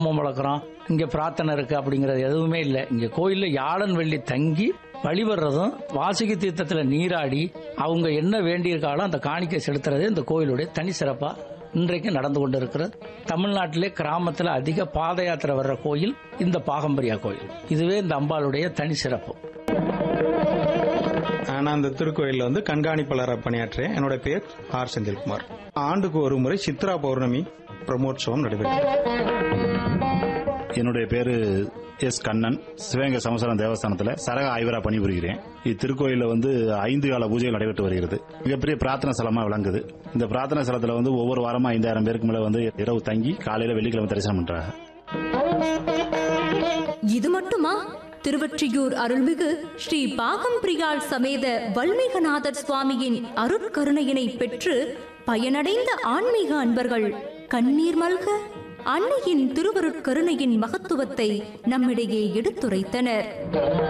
ஹோமம் வளர்க்குறோம் இங்க பிரார்த்தனை இருக்கு அப்படிங்கறது எதுவுமே இல்லை இங்க கோயில்ல யாழன் வெள்ளி தங்கி வழிபடுறதும் வாசுகி தீர்த்தத்துல நீராடி அவங்க என்ன வேண்டியிருக்காலும் அந்த காணிக்கை செலுத்துறதே இந்த கோயிலுடைய தனி சிறப்பா இன்றைக்கு நடந்து கொண்டு இருக்கிறது தமிழ்நாட்டிலே கிராமத்துல அதிக பாத யாத்திரை வர்ற கோயில் இந்த பாகம்பரியா கோயில் இதுவே இந்த அம்பாளுடைய தனி சிறப்பு நான் அந்த திருக்கோயிலில் வந்து கண்காணிப்பாளராக பணியாற்றுறேன் என்னோட பேர் ஆர் செந்தில்குமார் ஆண்டுக்கு ஒரு முறை சித்ரா பௌர்ணமி பிரம்மோற்சவம் நடைபெறும் என்னுடைய பேரு எஸ் கண்ணன் சிவகங்கை சமஸ்வரம் தேவஸ்தானத்தில் சரக ஆய்வரா பணிபுரிகிறேன் இத்திருக்கோயிலில் வந்து ஐந்து கால பூஜைகள் நடைபெற்று வருகிறது மிகப்பெரிய பிரார்த்தனை ஸ்தலமா விளங்குது இந்த பிரார்த்தனை ஸ்தலத்தில் வந்து ஒவ்வொரு வாரமா ஐந்தாயிரம் பேருக்கு மேல வந்து இரவு தங்கி காலையில வெள்ளிக்கிழமை தரிசனம் பண்றாங்க இது மட்டுமா திருவொற்றியூர் அருள்மிகு ஸ்ரீ பாகம்பிரியாள் சமேத வல்மீகநாதர் சுவாமியின் அருட்கருணையினை பெற்று பயனடைந்த ஆன்மீக அன்பர்கள் கண்ணீர் மல்க அன்னையின் திருவருட்கருணையின் மகத்துவத்தை நம்மிடையே எடுத்துரைத்தனர்